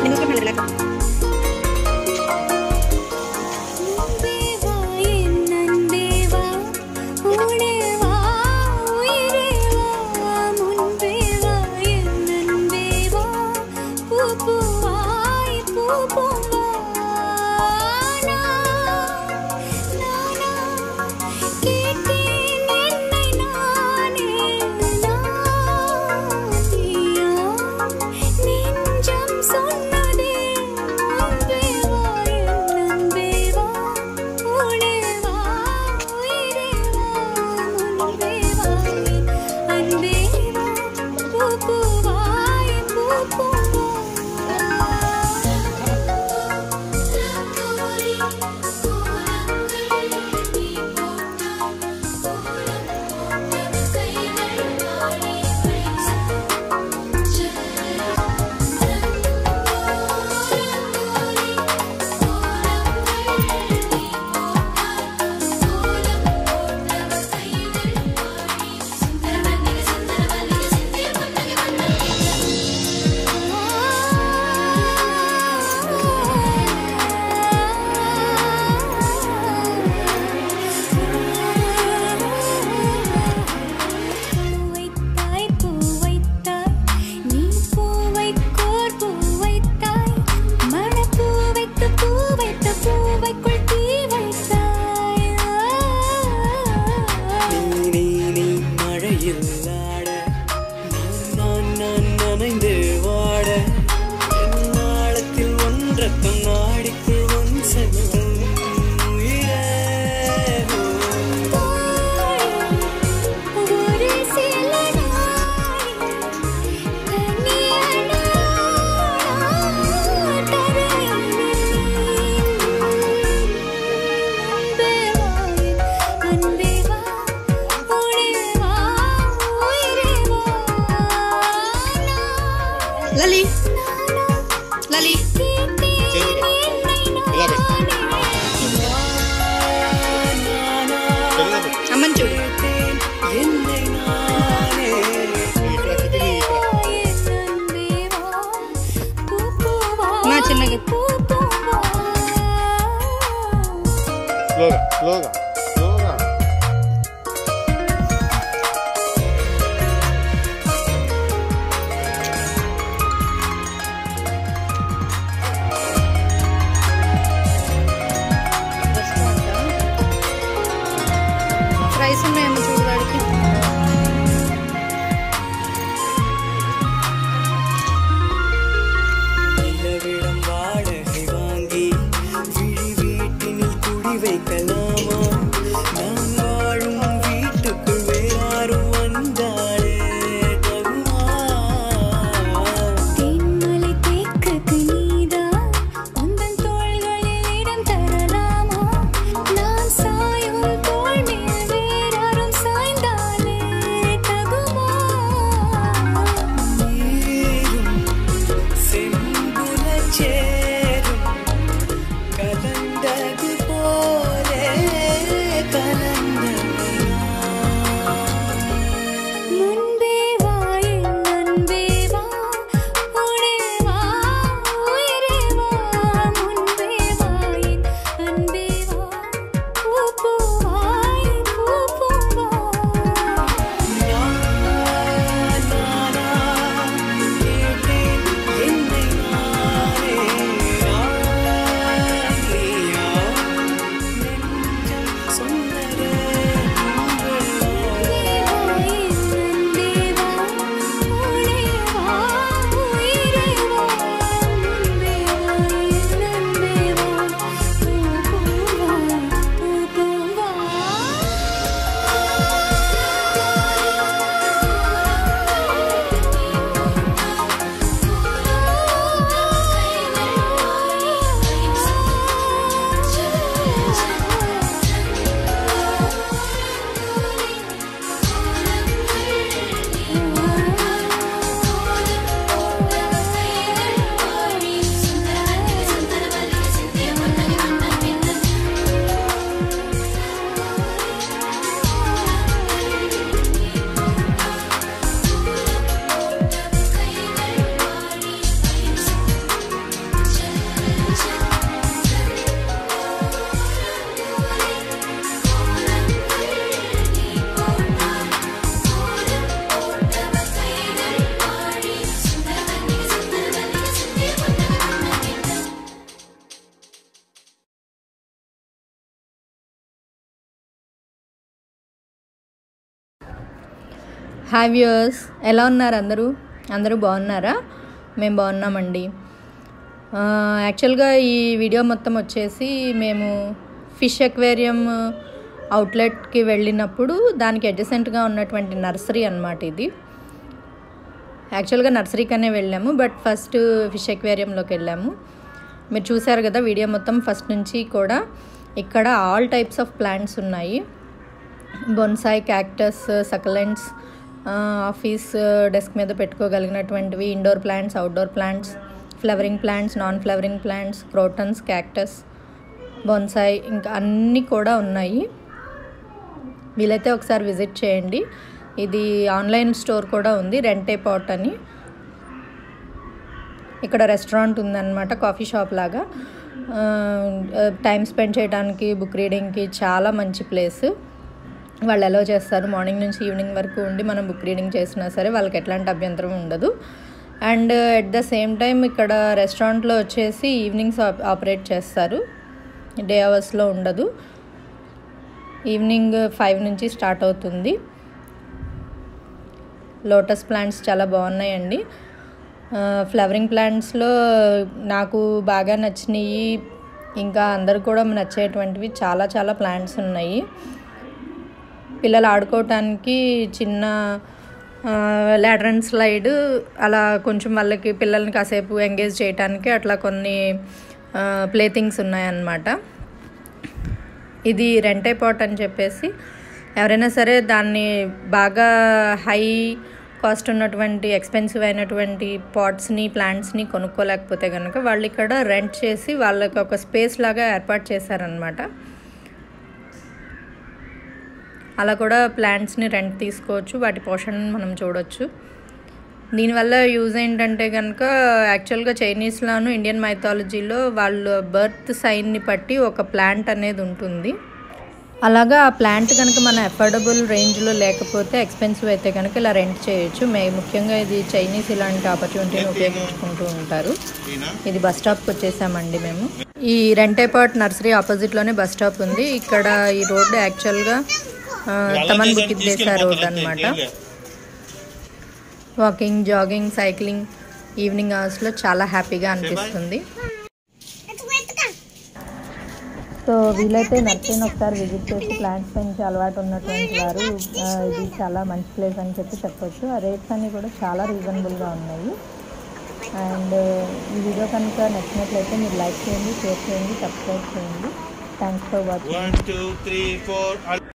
നിങ്ങൾക്ക് മെല്ലതിലാക്കാം தேவா என் தேவா உனேவா உயிரேவா முன்பேவா என் தேவா பூப்புவாய் பூப்புவா நானா கேட்டேன் என்னை நானே நானியா நெஞ்சம் சொன்னதே அன்பேவா என் அன்பேவா உனேவா உயிரேவா முன்பேவா என் அன்பேவா பூப்புவாய் பூவைத்தாய் பூவைத்தாய் நீ பூவைக்கோர் பூவைத்தாய் மணப்பூ வைத்து பூ வைத்த பூவைக்குள் தீ வைத்தாய் நீ நீ நீ மழையில் ஆட நான் நான் நான் நனைந்து வாட நாளத்தில் ஒன்றக்கம் நாடிக்குள் ஒன் செல்லும் உயிரே ஒரு சில நாள் கண்ணியனா அன்பேவா உனேவா உயிரேவா ലലി ലലി അമ്മൻ ചൂട് என்னை நானே నా చిన్నగా స్లోగా స్లోగా స్లోగా రైస్ ఉన్నాయమ్మ చూడు వాడికి நிலவிடம் வாடகை வாங்கி விழி வீட்டினில் குடி வைக்கலாமா நான் வாழும் வீட்டுக்குள் வேறாரும் வந்தாலே தகுமா தென்மலை தேக்குக்கு நீதான் உந்தன் தோள்களில் இடம் தரலாமா நான் சாயும் தோள் மேல் வேறாரும் சாய்ந்தாலே தகுமா நீரும் செம்புல சேரும் கலந்தது போலே హాయ్ వ్యూయర్స్ ఎలా ఉన్నారు అందరూ అందరూ బాగున్నారా మేము బాగున్నామండి ఆ, యాక్చువల్గా ఈ వీడియో మొత్తం వచ్చేసి మేము ఫిష్ అక్వేరియం అవుట్లెట్కి వెళ్ళినప్పుడు దానికి అడ్జసెంట్గా ఉన్నటువంటి నర్సరీ అన్నమాట ఇది యాక్చువల్గా నర్సరీకనే వెళ్ళాము బట్ ఫస్ట్ ఫిష్ అక్వేరియంలోకి వెళ్ళాము మీరు చూసారు కదా వీడియో మొత్తం ఫస్ట్ నుంచి కూడా ఇక్కడ ఆల్ టైప్స్ ఆఫ్ ప్లాంట్స్ ఉన్నాయి bonsai cactus succulents office desk మీద పెట్టుకోగలిగినటువంటివి indoor plants outdoor plants flowering plants non flowering plants crotons cactus bonsai ఇంకా అన్నీ కూడా ఉన్నాయి వీలైతే ఒకసారి విజిట్ చేయండి ఇది ఆన్లైన్ స్టోర్ కూడా ఉంది రెంటే పాట్ అని ఇక్కడ రెస్టారెంట్ ఉందన్నమాట కాఫీ షాప్ లాగా టైం స్పెండ్ చేయడానికి బుక్ రీడింగ్కి చాలా మంచి ప్లేస్ వాళ్ళు ఎలా చేస్తారు మార్నింగ్ నుంచి ఈవినింగ్ వరకు ఉండి మనం బుక్ రీడింగ్ చేసినా సరే వాళ్ళకి ఎట్లాంటి అభ్యంతరం ఉండదు and at the same time ఇక్కడ రెస్టారెంట్లో వచ్చేసి ఈవినింగ్స్ ఆపరేట్ చేస్తారు డే అవర్స్లో ఉండదు ఈవినింగ్ ఫైవ్ నుంచి స్టార్ట్ అవుతుంది లోటస్ ప్లాంట్స్ చాలా బాగున్నాయండి ఫ్లవరింగ్ ప్లాంట్స్లో నాకు బాగా నచ్చినవి ఇంకా అందరు కూడా నచ్చేటువంటివి చాలా చాలా ప్లాంట్స్ ఉన్నాయి పిల్లలు ఆడుకోవటానికి చిన్న లాడరన్ స్లైడ్ అలా కొంచెం వాళ్ళకి పిల్లల్ని కాసేపు ఎంగేజ్ చేయడానికి అట్లా కొన్ని ప్లే థింగ్స్ ఉన్నాయన్నమాట ఇది రెంటే పాట్ అని చెప్పేసి ఎవరైనా సరే దాన్ని బాగా హై కాస్ట్ ఉన్నటువంటి ఎక్స్పెన్సివ్ అయినటువంటి పాట్స్ని ప్లాంట్స్ని కొనుక్కోలేకపోతే కనుక వాళ్ళు ఇక్కడ రెంట్ చేసి వాళ్ళకి ఒక స్పేస్ లాగా ఏర్పాటు చేశారనమాట అలా కూడా ప్లాంట్స్ని రెంట్ తీసుకోవచ్చు వాటి పోషణను మనం చూడొచ్చు దీనివల్ల యూజ్ ఏంటంటే కనుక యాక్చువల్గా చైనీస్లోను ఇండియన్ మైథాలజీలో వాళ్ళ బర్త్ సైన్ని బట్టి ఒక ప్లాంట్ అనేది ఉంటుంది అలాగా ఆ ప్లాంట్ కనుక మన అఫోర్డబుల్ రేంజ్లో లేకపోతే ఎక్స్పెన్సివ్ అయితే కనుక ఇలా రెంట్ చేయొచ్చు మే ముఖ్యంగా ఇది చైనీస్ ఇలాంటి ఆపర్చునిటీని ఉపయోగించుకుంటూ ఉంటారు ఇది బస్ స్టాప్కి వచ్చేసామండి మేము ఈ రెంటేపాట్ నర్సరీ ఆపోజిట్లోనే బస్ స్టాప్ ఉంది ఇక్కడ ఈ రోడ్డు యాక్చువల్గా ఆ, తమన్ బుకిద్దేశా రోడ్ అనమాట వాకింగ్ జాగింగ్ సైక్లింగ్ ఈవినింగ్ అవర్స్లో చాలా హ్యాపీగా అనిపిస్తుంది సో వీలైతే నర్సరీని ఒకసారి విజిట్ చేసి ప్లాంట్స్ పెంచి అలవాటు ఉన్నటువంటి వారు ఆ, ఇది చాలా మంచి ప్లేస్ అని చెప్పి చెప్పొచ్చు ఆ రేట్స్ అన్నీ కూడా చాలా రీజనబుల్గా ఉన్నాయి అండ్ ఈ వీడియో కనుక నచ్చినట్లయితే మీరు లైక్ చేయండి షేర్ చేయండి సబ్స్క్రైబ్ చేయండి thanks for watching One, two, three, four.